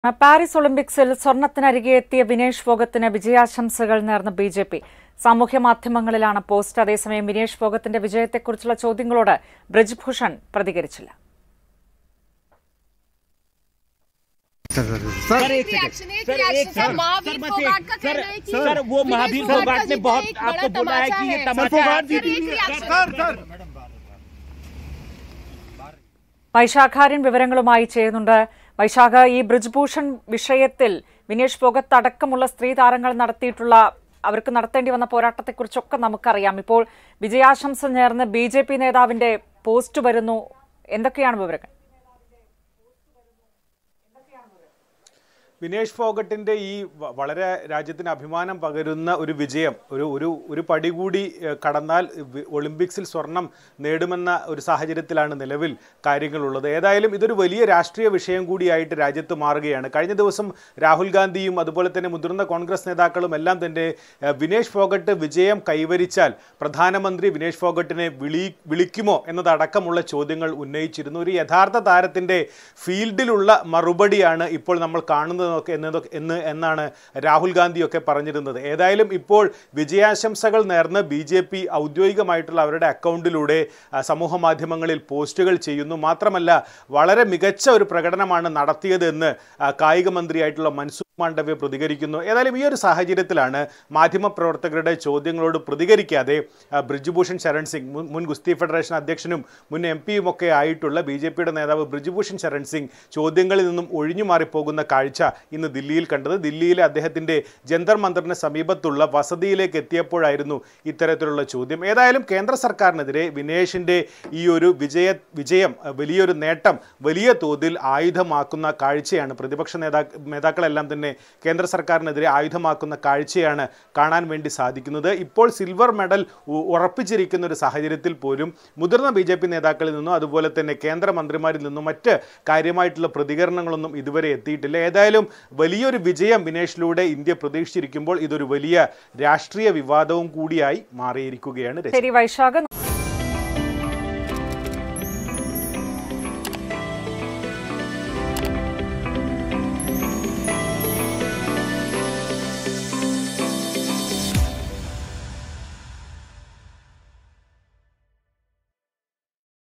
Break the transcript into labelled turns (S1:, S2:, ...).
S1: Paris ഒളിമ്പിക്സിൽ സ്വർണത്തിനരികെ എത്തിയ വിനേഷ് ഫോഗത്തിന് വിജയാശംസകൾ നേർന്ന ബി ജെ പി സാമൂഹ്യ മാധ്യമങ്ങളിലാണ് പോസ്റ്റ് അതേസമയം വിനേഷ് ഫോഗത്തിന്റെ വിജയത്തെക്കുറിച്ചുള്ള ചോദ്യങ്ങളോട് ബ്രജ്ഭൂഷൺ പ്രതികരിച്ചില്ല
S2: सर एक
S3: रिएक्शन एक
S2: सर
S3: रिएक्शन
S2: एक
S3: सर
S2: सर
S3: महावीर
S2: बस
S3: फोगाट का
S2: एक सर
S3: कहना है कि
S2: सर वो
S3: विनेश
S2: महावीर
S3: फोगाट
S2: फोगाट
S3: का
S2: ने
S3: जीतना
S2: बहुत
S3: एक
S2: आपको
S3: बड़ा
S2: बोला है कि ये
S3: तमाचा
S2: तमाचा
S3: है।
S2: है
S3: सर, एक रिएक्शन
S2: सर सर
S1: വൈശാഖാര്യൻ വിവരങ്ങളുമായി ചെയ്യുന്നുണ്ട് വൈശാഖ ഈ ബ്രിജ്ഭൂഷൺ വിഷയത്തിൽ വിനേഷ് ഫോഗത്ത് അടക്കമുള്ള സ്ത്രീ താരങ്ങൾ നടത്തിയിട്ടുള്ള അവർക്ക് നടത്തേണ്ടി വന്ന പോരാട്ടത്തെക്കുറിച്ചൊക്കെ നമുക്കറിയാം ഇപ്പോൾ വിജയാശംസ നേർന്ന് ബി ജെ പി നേതാവിന്റെ പോസ്റ്റ് വരുന്നു എന്തൊക്കെയാണ് വിവരങ്ങൾ
S4: വിനേഷ് ഫോഗട്ടിന്റെ ഈ വ- വളരെ രാജ്യത്തിന് അഭിമാനം പകരുന്ന ഒരു വിജയം ഒരു ഒരു ഒരു പടി കൂടി ഏഹ്, കടന്നാൽ വി- ഒളിമ്പിക്സിൽ സ്വർണം നേടുമെന്ന ഒരു സാഹചര്യത്തിലാണ് നിലവിൽ കാര്യങ്ങളുള്ളത് ഏതായാലും ഇതൊരു വലിയ രാഷ്ട്രീയ വിഷയം കൂടിയായിട്ട് രാജ്യത്ത് മാറുകയാണ് കഴിഞ്ഞ ദിവസം രാഹുൽ ഗാന്ധിയും അതുപോലെ തന്നെ മുതിർന്ന കോൺഗ്രസ് നേതാക്കളും എല്ലാം തന്നെ ഏഹ്, വിനേഷ് ഫോഗട്ട് വിജയം കൈവരിച്ചാൽ പ്രധാനമന്ത്രി വിനേഷ് ഫോഗട്ടിനെ വിളി വിളിക്കുമോ എന്നതടക്കമുള്ള ചോദ്യങ്ങൾ ഉന്നയിച്ചിരുന്നു ഒരു യഥാർത്ഥ താരത്തിന്റെ ഫീൽഡിലുള്ള മറുപടിയാണ് ഇപ്പോൾ നമ്മൾ കാണുന്നതൊക്കെ എന്നതൊക്കെ എന്ന് എന്നാണ് രാഹുൽ ഗാന്ധിയൊക്കെ പറഞ്ഞിരുന്നത് ഏതായാലും ഇപ്പോൾ വിജയാശംസകൾ നേർന്ന് ബി ജെ പി ഔദ്യോഗികമായിട്ടുള്ള അവരുടെ അക്കൗണ്ടിലൂടെ ആ, സമൂഹ മാധ്യമങ്ങളിൽ പോസ്റ്റുകൾ ചെയ്യുന്നു മാത്രമല്ല വളരെ മികച്ച ഒരു പ്രകടനമാണ് നടത്തിയതെന്ന് ആ, കായിക മന്ത്രിയായിട്ടുള്ള മൻസൂർ മാണ്ഡവ്യ പ്രതികരിക്കുന്നു ഏതായാലും ഈ ഒരു സാഹചര്യത്തിലാണ് മാധ്യമപ്രവർത്തകരുടെ ചോദ്യങ്ങളോട് പ്രതികരിക്കാതെ ആ, ബ്രിജ്ഭൂഷൺ ശരൺ സിംഗ് മുൻ- മുൻ ഗുസ്തി ഫെഡറേഷൻ അധ്യക്ഷനും മുൻ എം പിയും ഒക്കെ ആയിട്ടുള്ള ബി ജെ പിയുടെ നേതാവ് ബ്രിജ്ഭൂഷൺ ശരൺ സിംഗ് ചോദ്യങ്ങളിൽ നിന്നും ഒഴിഞ്ഞു മാറിപ്പോകുന്ന കാഴ്ച ഇന്ന് ദില്ലിയിൽ കണ്ടത് ദില്ലിയിലെ അദ്ദേഹത്തിന്റെ ജന്തർ മന്ദറിന് സമീപത്തുള്ള വസതിയിലേക്ക് എത്തിയപ്പോഴായിരുന്നു ഇത്തരത്തിലുള്ള ചോദ്യം ഏതായാലും കേന്ദ്ര സർക്കാരിനെതിരെ വിനേഷിന്റെ ഈ ഒരു വിജയ വിജയം അഹ് വലിയൊരു നേട്ടം വലിയ തോതിൽ ആയുധമാക്കുന്ന കാഴ്ചയാണ് പ്രതിപക്ഷ നേതാ നേതാക്കളെല്ലാം തന്നെ കേന്ദ്ര സർക്കാരിനെതിരെ ആയുധമാക്കുന്ന കാഴ്ചയാണ് കാണാൻ വേണ്ടി സാധിക്കുന്നത് ഇപ്പോൾ സിൽവർ മെഡൽ ഉ- ഉറപ്പിച്ചിരിക്കുന്ന ഒരു സാഹചര്യത്തിൽ പോലും മുതിർന്ന ബി ജെ പി നേതാക്കളിൽ നിന്നും അതുപോലെ തന്നെ കേന്ദ്രമന്ത്രിമാരിൽ നിന്നും മറ്റ് കാര്യമായിട്ടുള്ള പ്രതികരണങ്ങളൊന്നും ഇതുവരെ എത്തിയിട്ടില്ല ഏതായാലും വലിയൊരു വിജയം വിനേഷിലൂടെ ഇന്ത്യ പ്രതീക്ഷിച്ചിരിക്കുമ്പോൾ ഇതൊരു വലിയ രാഷ്ട്രീയ വിവാദവും കൂടിയായി മാറിയിരിക്കുകയാണ് രചന
S1: ശരി വൈശാഖ